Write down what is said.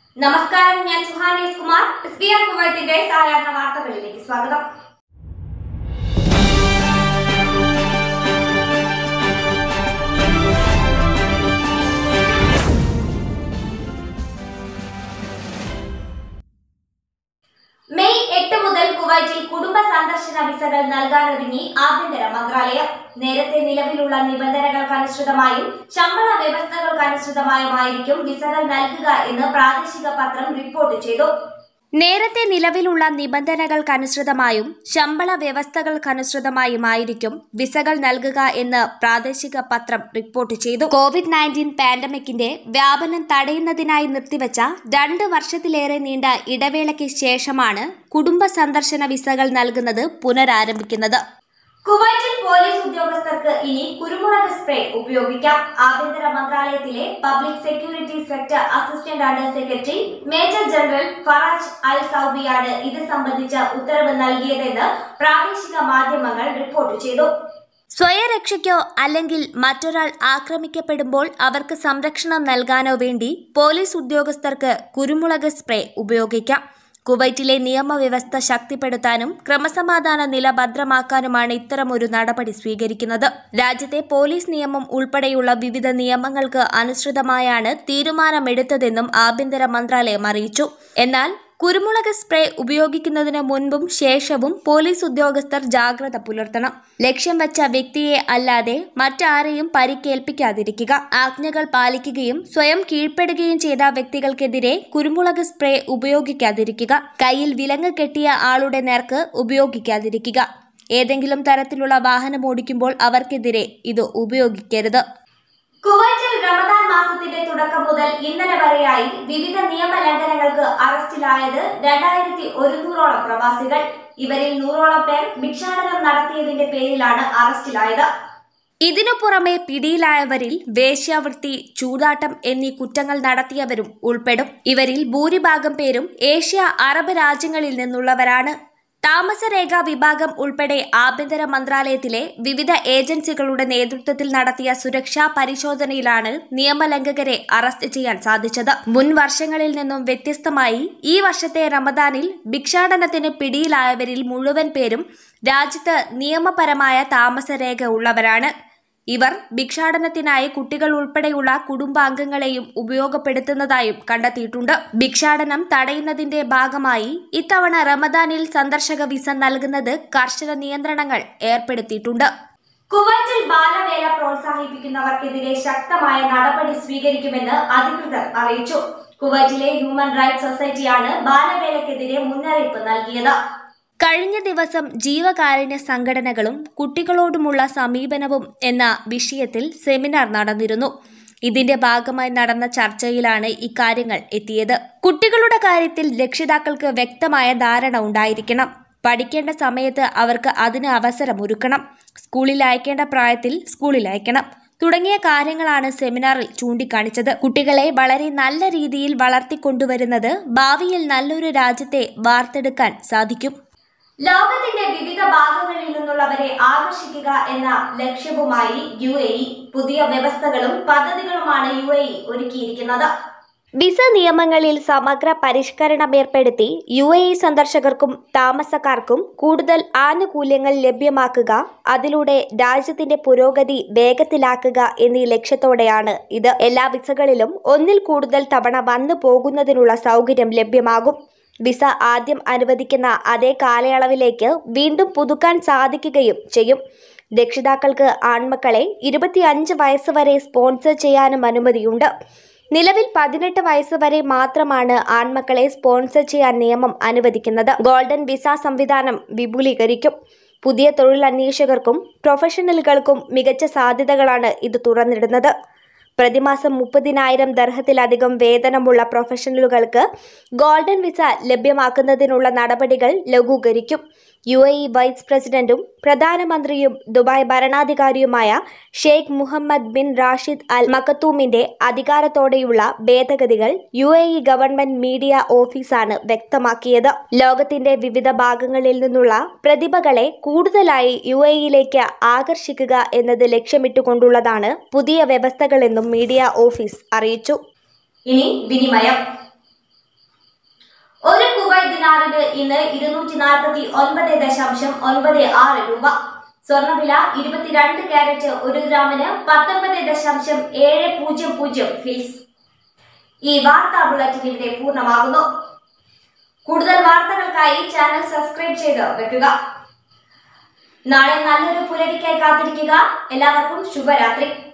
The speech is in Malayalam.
നമസ്കാരം ഞാൻ Suhanes Kumar S B R കുവൈത്തിന്റെ സാധാരണ വാർത്തകളിലേക്ക് സ്വാഗതം മെയ് എട്ട് മുതൽ കുവൈറ്റിൽ കുടുംബ സന്ദർശന വിസകൾ നൽകാനൊരുങ്ങി ആഭ്യന്തര മന്ത്രാലയം നേരത്തെ നിലവിലുള്ള നിബന്ധനകൾക്കനുസൃതമായും ശമ്പള വ്യവസ്ഥകൾക്കനുസൃതമായുമായിരിക്കും വിസകൾ നൽകുക എന്ന് പ്രാദേശിക പത്രം റിപ്പോർട്ട് ചെയ്തു നേരത്തെ നിലവിലുള്ള നിബന്ധനകൾക്കനുസൃതമായും ശമ്പള വ്യവസ്ഥകൾക്കനുസൃതമായുമായിരിക്കും വിസകൾ നൽകുക എന്ന് പ്രാദേശിക പത്രം റിപ്പോർട്ട് ചെയ്തു കോവിഡ് നയൻറ്റീൻ പാൻഡമിക്കിന്റെ വ്യാപനം തടയുന്നതിനായി നിർത്തിവച്ച രണ്ട് വർഷത്തിലേറെ നീണ്ട ഇടവേളയ്ക്ക് ശേഷമാണ് കുടുംബ സന്ദർശന വിസകൾ നൽകുന്നത് പുനരാരംഭിക്കുന്നത് കുവൈറ്റിൽ പോലീസ് ഉദ്യോഗസ്ഥർക്ക് ഇനി കുരുമുളക് സ്പ്രേ ഉപയോഗിക്കാം ആഭ്യന്തര മന്ത്രാലയത്തിലെ public security sector assistant under secretary major general Faraj al സൗബിയാണ് ഇത് സംബന്ധിച്ച ഉത്തരവ് നൽകിയതെന്ന് പ്രാദേശിക മാധ്യമങ്ങൾ റിപ്പോർട്ട് ചെയ്തു സ്വയരക്ഷയ്ക്കോ അല്ലെങ്കിൽ മറ്റൊരാൾ ആക്രമിക്കപ്പെടുമ്പോൾ അവർക്ക് സംരക്ഷണം നൽകാനോ വേണ്ടി പോലീസ് ഉദ്യോഗസ്ഥർക്ക് കുരുമുളക് സ്പ്രേ ഉപയോഗിക്കാം കുവൈറ്റിലെ നിയമവ്യവസ്ഥ ശക്തിപ്പെടുത്താനും ക്രമസമാധാന നില ഭദ്രമാക്കാനുമാണ് ഇത്തരമൊരു നടപടി സ്വീകരിക്കുന്നത് രാജ്യത്തെ പോലീസ് നിയമം ഉൾപ്പെടെയുള്ള വിവിധ നിയമങ്ങൾക്ക് അനുസൃതമായാണ് തീരുമാനമെടുത്തതെന്നും ആഭ്യന്തര മന്ത്രാലയം അറിയിച്ചു എന്നാൽ കുരുമുളക് സ്പ്രേ ഉപയോഗിക്കുന്നതിന് മുൻപും ശേഷവും പോലീസ് ഉദ്യോഗസ്ഥർ ജാഗ്രത പുലർത്തണം ലക്ഷ്യം വച്ച വ്യക്തിയെ അല്ലാതെ മറ്റാരെയും പരിക്കേൽപ്പിക്കാതിരിക്കുക ആജ്ഞകൾ പാലിക്കുകയും സ്വയം കീഴ്പ്പെടുകയും ചെയ്ത വ്യക്തികൾക്കെതിരെ കുരുമുളക് സ്പ്രേ ഉപയോഗിക്കാതിരിക്കുക കയ്യിൽ വിലങ്ങ് കെട്ടിയ ആളുടെ നേർക്ക് ഉപയോഗിക്കാതിരിക്കുക ഏതെങ്കിലും തരത്തിലുള്ള വാഹനം ഓടിക്കുമ്പോൾ അവർക്കെതിരെ ഇത് ഉപയോഗിക്കരുത് കുവൈറ്റിൽ റമദാൻ മാസത്തിന്റെ തുടക്കം മുതൽ ഇന്നലെ വരെയായി വിവിധ നിയമലംഘനങ്ങൾക്ക് അറസ്റ്റിലായത് രണ്ടായിരത്തി ഒരുന്നൂറോളം പ്രവാസികൾ ഇവരിൽ നൂറോളം പേർ ഭിക്ഷാടനം നടത്തിയതിന്റെ പേരിലാണ് അറസ്റ്റിലായത് ഇതിനു പുറമെ പിടിയിലായവരിൽ വേശ്യാവൃത്തി ചൂതാട്ടം എന്നീ കുറ്റങ്ങൾ നടത്തിയവരും ഉൾപ്പെടും ഇവരിൽ ഭൂരിഭാഗം പേരും ഏഷ്യ അറബ് രാജ്യങ്ങളിൽ നിന്നുള്ളവരാണ് താമസരേഖ വിഭാഗം ഉൾപ്പെടെ ആഭ്യന്തര മന്ത്രാലയത്തിലെ വിവിധ ഏജൻസികളുടെ നേതൃത്വത്തിൽ നടത്തിയ സുരക്ഷാ പരിശോധനയിലാണ് നിയമലംഘകരെ അറസ്റ്റ് ചെയ്യാൻ സാധിച്ചത് മുൻ വർഷങ്ങളിൽ നിന്നും വ്യത്യസ്തമായി ഈ വർഷത്തെ റമദാനിൽ ഭിക്ഷാടനത്തിന് പിടിയിലായവരിൽ മുഴുവൻ പേരും രാജ്യത്ത് നിയമപരമായ താമസരേഖ ഉള്ളവരാണ് ഇവർ ഭിക്ഷാടനത്തിനായി കുട്ടികൾ ഉൾപ്പെടെയുള്ള കുടുംബാംഗങ്ങളെയും ഉപയോഗപ്പെടുത്തുന്നതായും കണ്ടെത്തിയിട്ടുണ്ട് ഭിക്ഷാടനം തടയുന്നതിന്റെ ഭാഗമായി ഇത്തവണ റമദാനിൽ സന്ദർശക വിസ നൽകുന്നത് കർശന നിയന്ത്രണങ്ങൾ ഏർപ്പെടുത്തിയിട്ടുണ്ട് കുവൈറ്റിൽ ബാലവേല പ്രോത്സാഹിപ്പിക്കുന്നവർക്കെതിരെ ശക്തമായ നടപടി സ്വീകരിക്കുമെന്ന് അധികൃതർ അറിയിച്ചു കുവൈറ്റിലെ ഹ്യൂമൻ റൈറ്റ്സ് സൊസൈറ്റിയാണ് ബാലവേലക്കെതിരെ മുന്നറിയിപ്പ് നൽകിയത് കഴിഞ്ഞ ദിവസം ജീവകാരുണ്യ സംഘടനകളും കുട്ടികളോടുമുള്ള സമീപനവും എന്ന വിഷയത്തിൽ സെമിനാർ നടന്നിരുന്നു ഇതിന്റെ ഭാഗമായി നടന്ന ചർച്ചയിലാണ് ഇക്കാര്യങ്ങൾ എത്തിയത് കുട്ടികളുടെ കാര്യത്തിൽ രക്ഷിതാക്കൾക്ക് വ്യക്തമായ ധാരണ ഉണ്ടായിരിക്കണം പഠിക്കേണ്ട സമയത്ത് അവർക്ക് അതിന് അവസരമൊരുക്കണം സ്കൂളിൽ അയക്കേണ്ട പ്രായത്തിൽ സ്കൂളിൽ അയക്കണം തുടങ്ങിയ കാര്യങ്ങളാണ് സെമിനാറിൽ ചൂണ്ടിക്കാണിച്ചത് കുട്ടികളെ വളരെ നല്ല രീതിയിൽ വളർത്തിക്കൊണ്ടുവരുന്നത് ഭാവിയിൽ നല്ലൊരു രാജ്യത്തെ വാർത്തെടുക്കാൻ സാധിക്കും ലോകത്തിന്റെ വിവിധ ഭാഗങ്ങളിൽ നിന്നുള്ളവരെ ആകർഷിക്കുക എന്ന ലക്ഷ്യവുമായി യു എ ഇ പുതിയ വ്യവസ്ഥകളും പദ്ധതികളുമാണ് യു എ ഇ ഒരുക്കിയിരിക്കുന്നത് വിസ നിയമങ്ങളിൽ സമഗ്ര പരിഷ്കരണം ഏർപ്പെടുത്തി യു എ ഇ സന്ദർശകർക്കും താമസക്കാർക്കും കൂടുതൽ ആനുകൂല്യങ്ങൾ ലഭ്യമാക്കുക അതിലൂടെ രാജ്യത്തിന്റെ പുരോഗതി വേഗത്തിലാക്കുക എന്നീ ലക്ഷ്യത്തോടെയാണ് ഇത് എല്ലാ വിസകളിലും ഒന്നിൽ കൂടുതൽ തവണ വന്നു പോകുന്നതിനുള്ള സൗകര്യം ലഭ്യമാകും വിസ ആദ്യം അനുവദിക്കുന്ന അതേ കാലയളവിലേക്ക് വീണ്ടും പുതുക്കാൻ സാധിക്കുകയും ചെയ്യും രക്ഷിതാക്കൾക്ക് ആൺമക്കളെ ഇരുപത്തിയഞ്ച് വയസ്സ് വരെ സ്പോൺസർ ചെയ്യാനും അനുമതിയുണ്ട് നിലവിൽ പതിനെട്ട് വയസ്സ് വരെ മാത്രമാണ് ആൺമക്കളെ സ്പോൺസർ ചെയ്യാൻ നിയമം അനുവദിക്കുന്നത് ഗോൾഡൻ വിസ സംവിധാനം വിപുലീകരിക്കും പുതിയ തൊഴിൽ അന്വേഷകർക്കും പ്രൊഫഷണലുകൾക്കും മികച്ച സാധ്യതകളാണ് ഇത് തുറന്നിടുന്നത് പ്രതിമാസം മുപ്പതിനായിരം ദർഹത്തിലധികം വേതനമുള്ള പ്രൊഫഷണലുകൾക്ക് ഗോൾഡൻ വിസ ലഭ്യമാക്കുന്നതിനുള്ള നടപടികൾ ലഘൂകരിക്കും യു എ ഇ വൈസ് പ്രസിഡന്റും പ്രധാനമന്ത്രിയും ദുബായ് ഭരണാധികാരിയുമായ Sheikh Mohammed bin Rashid al മക്കത്തൂമിന്റെ അധികാരത്തോടെയുള്ള ഭേദഗതികൾ U A E government media ഓഫീസാണ് വ്യക്തമാക്കിയത് ലോകത്തിന്റെ വിവിധ ഭാഗങ്ങളിൽ നിന്നുള്ള പ്രതിഭകളെ കൂടുതലായി യു എ ഇയിലേക്ക് ആകർഷിക്കുക എന്നത് ലക്ഷ്യമിട്ടുകൊണ്ടുള്ളതാണ് പുതിയ വ്യവസ്ഥകളെന്നും മീഡിയ ഓഫീസ് അറിയിച്ചു ഇനി വിനിമയം പതിനാറിന് ഇന്ന് ഇരുന്നൂറ്റി നാൽപ്പത്തി ഒൻപത് ദശാംശം ഒൻപത് ആറ് രൂപ സ്വർണ്ണവില ഇരുപത്തിരണ്ട് ക്യാരറ്റ് ഒരു ഗ്രാമിന് പത്തൊൻപത് ദശാംശം ഏഴ് പൂജ്യം പൂജ്യം ഫീസ് ഈ വാർത്താ ബുള്ളറ്റിൻ ഇവിടെ പൂർണ്ണമാകുന്നു കൂടുതൽ വാർത്തകൾക്കായി ചാനൽ സബ്സ്ക്രൈബ് ചെയ്ത് വെക്കുക നാളെ നല്ലൊരു പുലരിക്കായി കാത്തിരിക്കുക എല്ലാവർക്കും ശുഭരാത്രി